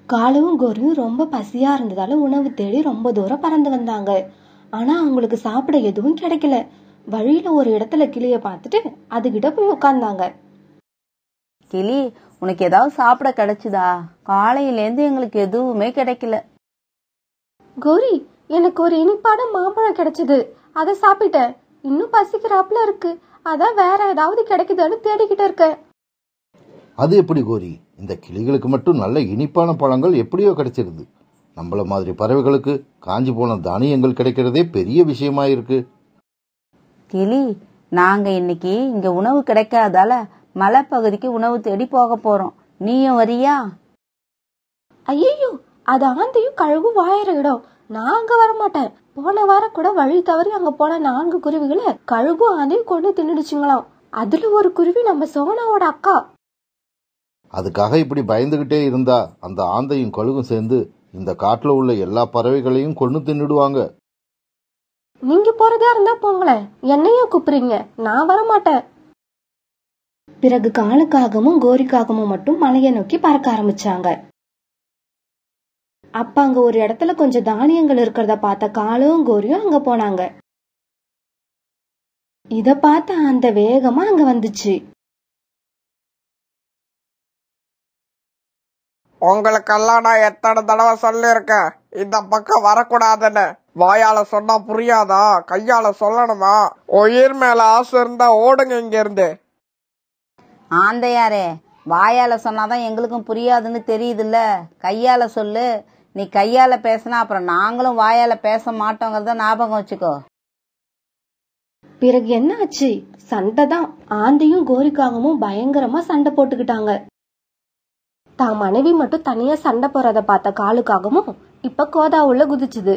காலுவும் கோரியும் ரொம்ப பசியா இருந்ததால உணவு தேடி ரொம்ப தூரம் பறந்து வந்தாங்க ஆனா அவங்களுக்கு சாப்பிட எதுவும் கிடைக்கல வழியில ஒரு இடத்துல கிளிய பார்த்துட்டு அதுகிட்ட போய் உட்கார்ந்தாங்க கிளி உனக்கு ஏதாவது சாப்பிட கிடைச்சுதா காலையிலேருந்து எங்களுக்கு எதுவுமே கிடைக்கல கோரி எனக்கு ஒரு இனிப்பான மாம்பழம் கிடைச்சது அதை சாப்பிட்டேன் இன்னும் பசிக்கிறாப்புல இருக்கு அதான் வேற ஏதாவது கிடைக்குதான்னு தேடிக்கிட்டு இருக்கேன் அது எப்படி கோரி இந்த கிளிகளுக்கு மட்டும் நல்ல இனிப்பான பழங்கள் எப்படியோ கிடைச்சிருது நம்மள மாதிரி பறவைகளுக்கு காஞ்சி போன தானியங்கள் கிடைக்கிறதே பெரிய விஷயமா இருக்கு கிளி நாங்க இன்னைக்கு இங்க உணவு கிடைக்காதால மலைப்பகுதிக்கு உணவு தேடி போக போறோம் நீயும் வரியா ஐயோ அது ஆந்தையும் கழுகும் வாயிற இடம் நான் அங்க வரமாட்டேன் போன வாரம் கூட வழி தவறி அங்க போன நான்கு குருவிகளை கழுகும் ஆந்தையும் கொண்டு தின்னுடுச்சுங்களாம் அதுல ஒரு குருவி நம்ம சோனாவோட அக்கா அதுக்காக இப்படி பயந்துகிட்டே இருந்தா அந்த ஆந்தையும் கழுகும் சேர்ந்து இந்த காட்டுல உள்ள எல்லா பறவைகளையும் கொண்டு தின்னுடுவாங்க நீங்க போறதா இருந்தா போங்களேன் என்னையும் கூப்பிடுறீங்க நான் வரமாட்டேன் பிறகு காலுக்காகவும் கோரிக்காகவும் மட்டும் மலையை நோக்கி பறக்க ஆரம்பிச்சாங்க அப்ப அங்க ஒரு இடத்துல கொஞ்சம் தானியங்கள் இருக்கிறத பார்த்த காலும் கோரியும் அங்க போனாங்க இத பார்த்த அந்த வேகமா அங்க வந்துச்சு உங்களுக்கெல்லாம் நான் எத்தனை தடவை சொல்லியிருக்கேன் இந்த பக்கம் வரக்கூடாதுன்னு வாயால சொன்னா புரியாதா கையால சொல்லணுமா உயிர் மேல ஆசை இருந்தா ஓடுங்க இங்க இருந்து ஆந்தையாரே வாயால சொன்னாதான் எங்களுக்கும் புரியாதுன்னு தெரியுதுல்ல கையால சொல்லு நீ கையால பேசினா அப்புறம் நாங்களும் வாயால பேச மாட்டோங்கிறத ஞாபகம் வச்சுக்கோ பிறகு என்ன ஆச்சு சண்டை தான் ஆந்தையும் கோரிக்காகவும் பயங்கரமா சண்டை போட்டுக்கிட்டாங்க தான் மனைவி மட்டும் தனியா சண்டை போறத பார்த்த காலுக்காகவும் இப்ப கோதா உள்ள குதிச்சுது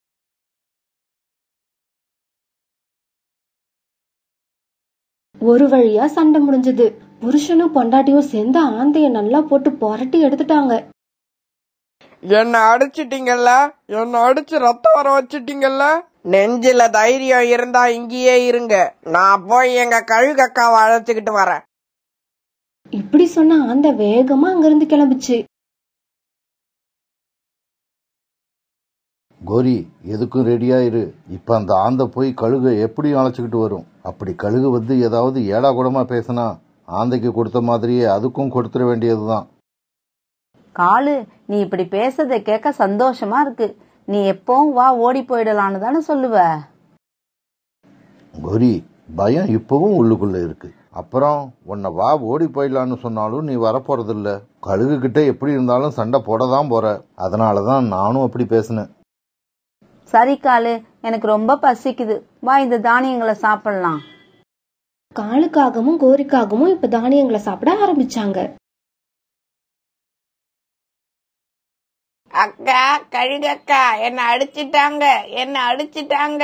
ஒரு வழியா சண்டை முடிஞ்சது புருஷனும் பொண்டாட்டியும் சேர்ந்து ஆந்தைய நல்லா போட்டு புரட்டி எடுத்துட்டாங்க என்ன அடிச்சிட்டீங்கல்ல என்ன அடிச்சு ரத்தம் வர வச்சிட்டீங்கல்ல நெஞ்சில தைரியம் இருந்தா இங்கேயே இருங்க நான் போய் எங்க கழுகக்காவை அழைச்சுக்கிட்டு வரேன் இப்படி சொன்ன ஆந்தை வேகமா அங்கிருந்து கிளம்புச்சு கோரி எதுக்கும் ரெடியா இரு இப்ப அந்த ஆந்தை போய் கழுகை எப்படி அழைச்சிக்கிட்டு வரும் அப்படி கழுகு வந்து ஏதாவது ஏடா கூடமா பேசினா ஆந்தைக்கு கொடுத்த மாதிரியே அதுக்கும் கொடுத்துட வேண்டியதுதான் காலு நீ இப்படி பேசுறத கேட்க சந்தோஷமா இருக்கு நீ எப்பவும் வா ஓடி போயிடலான்னு தானே சொல்லுவ கோரி பயம் இப்பவும் உள்ளுக்குள்ள இருக்கு அப்புறம் உன்னை வா ஓடி போயிடலான்னு சொன்னாலும் நீ வரப்போறதில்ல கழுகு கிட்ட எப்படி இருந்தாலும் சண்டை போட தான் போற அதனாலதான் நானும் அப்படி பேசினேன் சரி காலு எனக்கு ரொம்ப பசிக்குது வா இந்த தானியங்களை சாப்பிடலாம் காலுக்காகவும் கோரிக்காகவும் இப்ப தானியங்களை சாப்பிட ஆரம்பிச்சாங்க அக்கா கழுகக்கா என்ன அடிச்சிட்டாங்க என்ன அடிச்சிட்டாங்க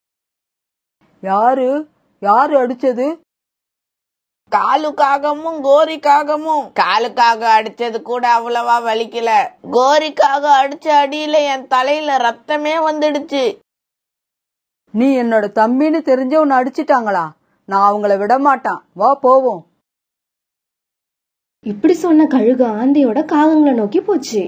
யாரு யாரு அடிச்சது காலுக்காகவும் கோரிக்காகவும் காலுக்காக அடிச்சது கூட அவ்வளவா வலிக்கல கோரிக்காக அடிச்ச அடியில என் தலையில ரத்தமே வந்துடுச்சு நீ என்னோட தம்பின்னு தெரிஞ்ச உன்னை அடிச்சிட்டாங்களா நான் அவங்கள விட மாட்டான் வா போவோம் இப்படி சொன்ன கழுகு ஆந்தையோட காகங்களை நோக்கி போச்சு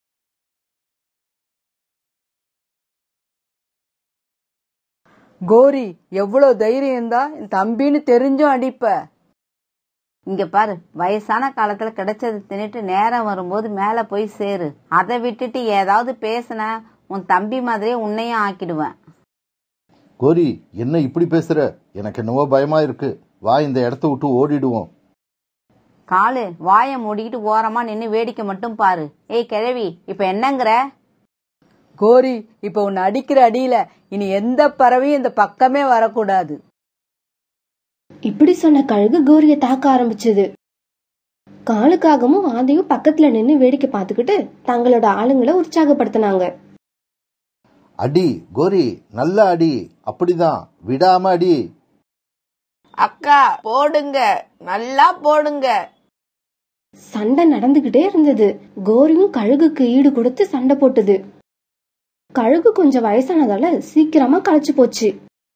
கோரி எவ்வளவு தைரியம் இருந்தா என் தம்பின்னு தெரிஞ்சும் அடிப்ப இங்க பாரு வயசான காலத்துல கிடைச்சது தின்னுட்டு நேரம் வரும்போது மேல போய் சேரு அதை விட்டுட்டு ஏதாவது பேசுன உன் தம்பி மாதிரியே உன்னையும் ஆக்கிடுவேன் கோரி என்ன இப்படி பேசுற எனக்கு என்னவோ பயமா இருக்கு வா இந்த இடத்த விட்டு ஓடிடுவோம் காலு வாயை மூடிக்கிட்டு ஓரமா நின்னு வேடிக்கை மட்டும் பாரு ஏய் கிழவி இப்ப என்னங்கிற கோரி இப்ப உன்னை அடிக்கிற அடியில இனி எந்த பறவையும் இந்த பக்கமே வரக்கூடாது இப்படி சொன்ன கழுகு கோரிய தாக்க ஆரம்பிச்சது காலுக்காகவும் ஆந்தையும் பக்கத்துல நின்னு வேடிக்கை பார்த்துக்கிட்டு தங்களோட ஆளுங்களை உற்சாகப்படுத்தினாங்க அடி கோரி நல்ல அடி அப்படிதான் விடாம அடி அக்கா போடுங்க நல்லா போடுங்க சண்டை நடந்துகிட்டே இருந்தது கோரியும் கழுகுக்கு ஈடு கொடுத்து சண்டை போட்டுது கழுகு கொஞ்சம் வயசானதால சீக்கிரமா களைச்சு போச்சு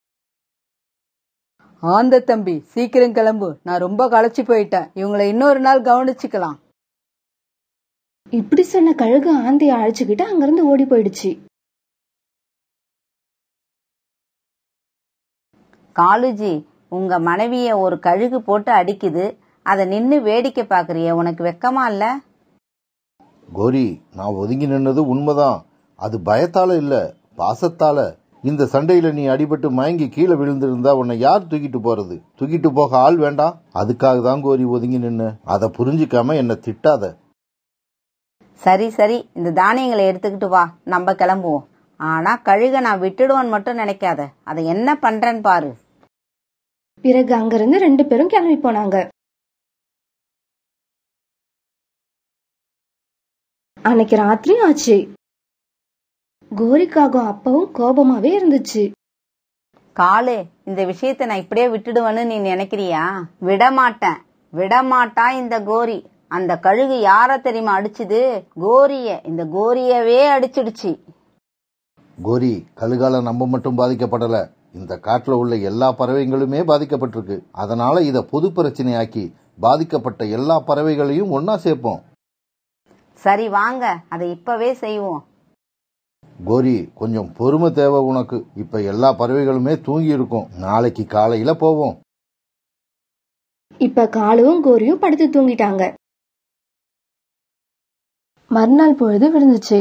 ஆந்த தம்பி சீக்கிரம் கிளம்பு நான் ரொம்ப களைச்சு போயிட்டேன் இவங்களை இன்னொரு நாள் கவனிச்சுக்கலாம் இப்படி சொன்ன கழுகு ஆந்தைய அழைச்சுக்கிட்டு அங்கிருந்து ஓடி போயிடுச்சு காலுஜி உங்க மனைவிய ஒரு கழுகு போட்டு அடிக்குது அதை நின்னு வேடிக்கை பாக்குறிய உனக்கு வெக்கமா இல்ல கோரி நான் ஒதுங்கி நின்னது உண்மைதான் அது பயத்தால இல்ல பாசத்தால இந்த சண்டையில நீ அடிபட்டு மயங்கி கீழே விழுந்திருந்தா உன்னை யார் தூக்கிட்டு போறது தூக்கிட்டு போக ஆள் வேண்டாம் அதுக்காக தான் கோரி ஒதுங்கி நின்னு அதை புரிஞ்சுக்காம என்னை திட்டாத சரி சரி இந்த தானியங்களை எடுத்துக்கிட்டு வா நம்ம கிளம்புவோம் ஆனா கழுக நான் விட்டுடுவேன் மட்டும் நினைக்காத அதை என்ன பண்றேன்னு பாரு பிறகு அங்கிருந்து ரெண்டு பேரும் கிளம்பி போனாங்க அன்னைக்கு ராத்திரி ஆச்சு கோரிக்காகம் அப்பவும் கோபமாவே இருந்துச்சு காலு இந்த விஷயத்தை நான் இப்படியே விட்டுடுவேன்னு நீ நினைக்கிறியா விடமாட்டேன் விடமாட்டா இந்த கோரி அந்த கழுகு யார தெரியுமா அடிச்சுது கோரிய இந்த கோரியவே அடிச்சிடுச்சு கோரி கழுகால நம்ம மட்டும் பாதிக்கப்படல இந்த காட்டுல உள்ள எல்லா பறவைகளுமே பாதிக்கப்பட்டிருக்கு அதனால இத பொது பிரச்சனையாக்கி பாதிக்கப்பட்ட எல்லா பறவைகளையும் ஒன்னா சேர்ப்போம் சரி வாங்க அதை இப்பவே செய்வோம் கோரி கொஞ்சம் பொறுமை தேவை உனக்கு இப்ப எல்லா பறவைகளுமே தூங்கி இருக்கும் நாளைக்கு காலையில போவோம் இப்ப காலுவும் கோரியும் படுத்து தூங்கிட்டாங்க மறுநாள் பொழுது விழுந்துச்சு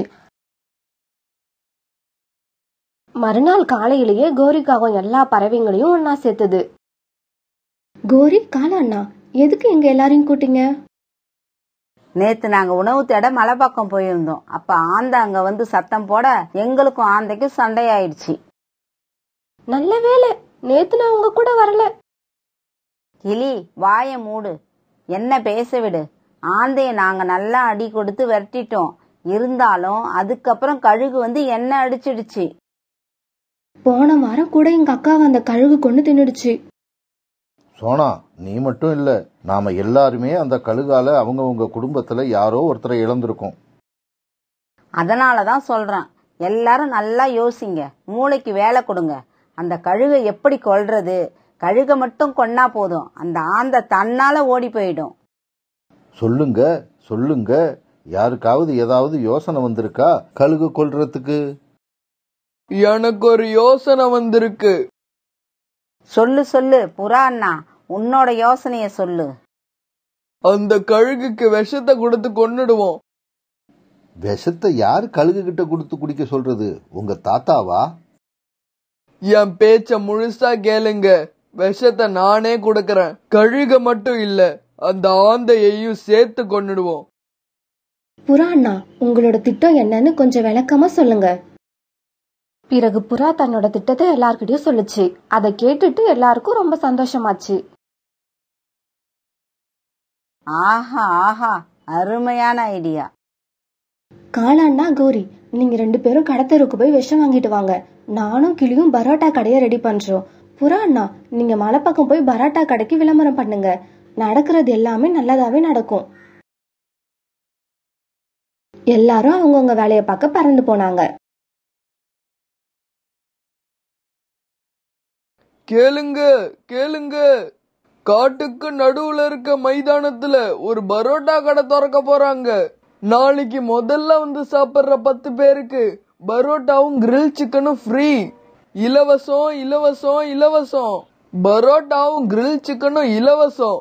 மறுநாள் காலையிலேயே கோரிக்காகம் எல்லா பறவைங்களையும் ஒன்னா சேர்த்தது கோரி காலா அண்ணா எதுக்கு எங்க எல்லாரையும் கூட்டிங்க நேத்து நாங்க உணவு தேட மலை பக்கம் போயிருந்தோம் அப்ப ஆந்தை அங்க வந்து சத்தம் போட எங்களுக்கும் ஆந்தைக்கும் சண்டையாயிடுச்சு நல்ல வேலை நேத்து நான் உங்க கூட வரல கிளி வாய மூடு என்ன பேச விடு ஆந்தைய நாங்க நல்லா அடி கொடுத்து விரட்டிட்டோம் இருந்தாலும் அதுக்கப்புறம் கழுகு வந்து என்ன அடிச்சிடுச்சு போன வாரம் கூட எங்க அக்காவை அந்த கழுகு கொண்டு தின்னுடுச்சு சோனா நீ மட்டும் இல்ல நாம எல்லாருமே அந்த கழுகால அவங்கவங்க குடும்பத்துல யாரோ ஒருத்தரை இழந்திருக்கோம் அதனாலதான் சொல்றேன் எல்லாரும் நல்லா யோசிங்க மூளைக்கு வேலை கொடுங்க அந்த கழுகை எப்படி கொல்றது கழுகை மட்டும் கொன்னா போதும் அந்த ஆந்தை தன்னால ஓடி போயிடும் சொல்லுங்க சொல்லுங்க யாருக்காவது ஏதாவது யோசனை வந்திருக்கா கழுகு கொல்றதுக்கு எனக்கு ஒரு யோசனை வந்திருக்கு சொல்லு சொல்லு புறா அண்ணா உன்னோட யோசனைய சொல்லு அந்த கழுகுக்கு விஷத்தை கொடுத்து கொன்னுடுவோம் விஷத்தை யார் கழுகு கிட்ட கொடுத்து குடிக்க சொல்றது உங்க தாத்தாவா என் பேச்ச முழுசா கேளுங்க விஷத்தை நானே கொடுக்கறேன் கழுக மட்டும் இல்ல அந்த ஆந்தையையும் சேர்த்து கொன்னுடுவோம் புறா அண்ணா உங்களோட திட்டம் என்னன்னு கொஞ்சம் விளக்கமா சொல்லுங்க பிறகு புறா தன்னோட திட்டத்தை எல்லார்கிட்டயும் சொல்லுச்சு அதை கேட்டுட்டு எல்லாருக்கும் ரொம்ப சந்தோஷமாச்சு ஆஹா ஆஹா அருமையான ஐடியா காளான்னா கௌரி நீங்க ரெண்டு பேரும் கடத்தருக்கு போய் விஷம் வாங்கிட்டு வாங்க நானும் கிளியும் பரோட்டா கடையை ரெடி பண்றோம் புறா அண்ணா நீங்க மலை பக்கம் போய் பரோட்டா கடைக்கு விளம்பரம் பண்ணுங்க நடக்கிறது எல்லாமே நல்லதாவே நடக்கும் எல்லாரும் அவங்கவுங்க வேலையை பார்க்க பறந்து போனாங்க கேளுங்க கேளுங்க காட்டுக்கு நடுவுல இருக்க மைதானத்துல ஒரு பரோட்டா கடை திறக்க போறாங்க நாளைக்கு முதல்ல வந்து சாப்பிடுற பத்து பேருக்கு பரோட்டாவும் கிரில் சிக்கனும் ஃப்ரீ இலவசம் இலவசம் இலவசம் பரோட்டாவும் கிரில் சிக்கனும் இலவசம்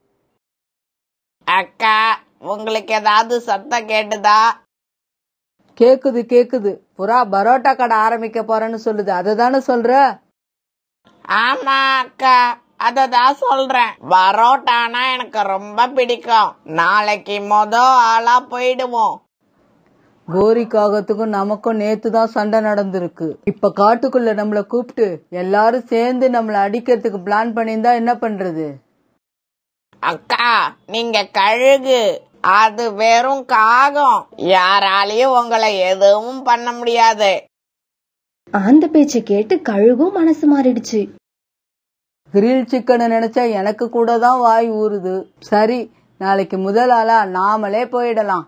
அக்கா உங்களுக்கு ஏதாவது சத்தம் கேட்டுதா கேக்குது கேக்குது புறா பரோட்டா கடை ஆரம்பிக்க போறேன்னு சொல்லுது அதுதானே சொல்ற ஆமா அக்கா அததான் சொல்றேன் பரோட்டானா எனக்கு ரொம்ப பிடிக்கும் நாளைக்கு மொத ஆளா போயிடுவோம் கோரி காகத்துக்கும் நமக்கும் நேத்து தான் சண்டை நடந்திருக்கு இப்ப காட்டுக்குள்ள நம்மள கூப்பிட்டு எல்லாரும் சேர்ந்து நம்மள அடிக்கிறதுக்கு பிளான் பண்ணியிருந்தா என்ன பண்றது அக்கா நீங்க கழுகு அது வெறும் காகம் யாராலையும் உங்களை எதுவும் பண்ண முடியாது அந்த பேச்சை கேட்டு கழுகும் மனசு மாறிடுச்சு கிரில் சிக்கனை நினைச்சா எனக்கு கூட தான் வாய் ஊறுது சரி நாளைக்கு முதல் ஆளா நாமளே போயிடலாம்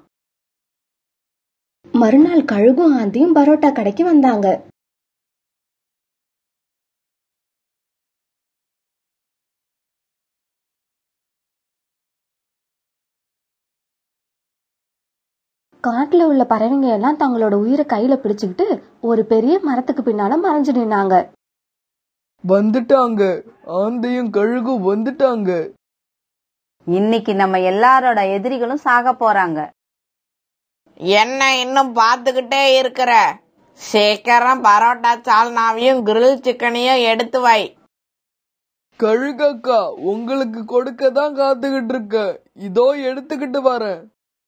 மறுநாள் கழுகும் ஆந்தியும் பரோட்டா கடைக்கு வந்தாங்க காட்டுல உள்ள பறவைங்க எல்லாம் தங்களோட உயிரை கையில பிடிச்சுக்கிட்டு ஒரு பெரிய மரத்துக்கு பின்னால மறைஞ்சு நின்னாங்க வந்துட்டாங்க ஆந்தையும் கழுகும் வந்துட்டாங்க இன்னைக்கு நம்ம எல்லாரோட எதிரிகளும் சாக போறாங்க என்ன இன்னும் பார்த்துக்கிட்டே இருக்கிற சீக்கிரம் பரோட்டா சால்னாவையும் கிரில் சிக்கனையும் எடுத்து வை கழுகக்கா உங்களுக்கு கொடுக்க தான் காத்துக்கிட்டு இருக்க இதோ எடுத்துக்கிட்டு வரேன்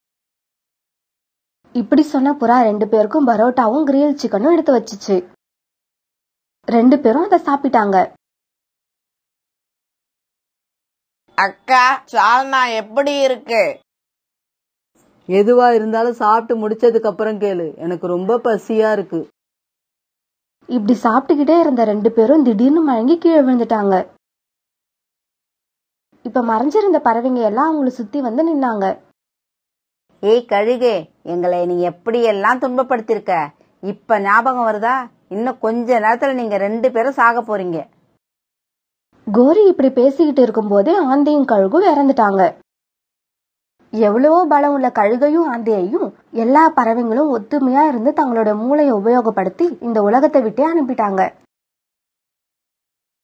இப்படி சொன்ன புறா ரெண்டு பேருக்கும் பரோட்டாவும் கிரில் சிக்கனும் எடுத்து வச்சுச்சு ரெண்டு பேரும் அதை சாப்பிட்டாங்க அக்கா சால்னா எப்படி இருக்கு எதுவா இருந்தாலும் சாப்பிட்டு முடிச்சதுக்கு அப்புறம் கேளு எனக்கு ரொம்ப பசியா இருக்கு இப்படி சாப்பிட்டுக்கிட்டே இருந்த ரெண்டு பேரும் திடீர்னு மயங்கி கீழே விழுந்துட்டாங்க இப்ப மறைஞ்சிருந்த பறவைங்க எல்லாம் அவங்கள சுத்தி வந்து நின்னாங்க ஏய் கழுகே எங்களை நீ எப்படியெல்லாம் துன்பப்படுத்திருக்க இப்ப ஞாபகம் வருதா இன்னும் கொஞ்ச நேரத்துல நீங்க ரெண்டு பேரும் சாக போறீங்க கோரி இப்படி பேசிக்கிட்டு இருக்கும்போதே ஆந்தையும் கழுகும் இறந்துட்டாங்க எவ்வளவோ பலம் உள்ள கழுகையும் ஆந்தையையும் எல்லா பறவைங்களும் ஒத்துமையா இருந்து தங்களோட மூளையை உபயோகப்படுத்தி இந்த உலகத்தை விட்டே அனுப்பிட்டாங்க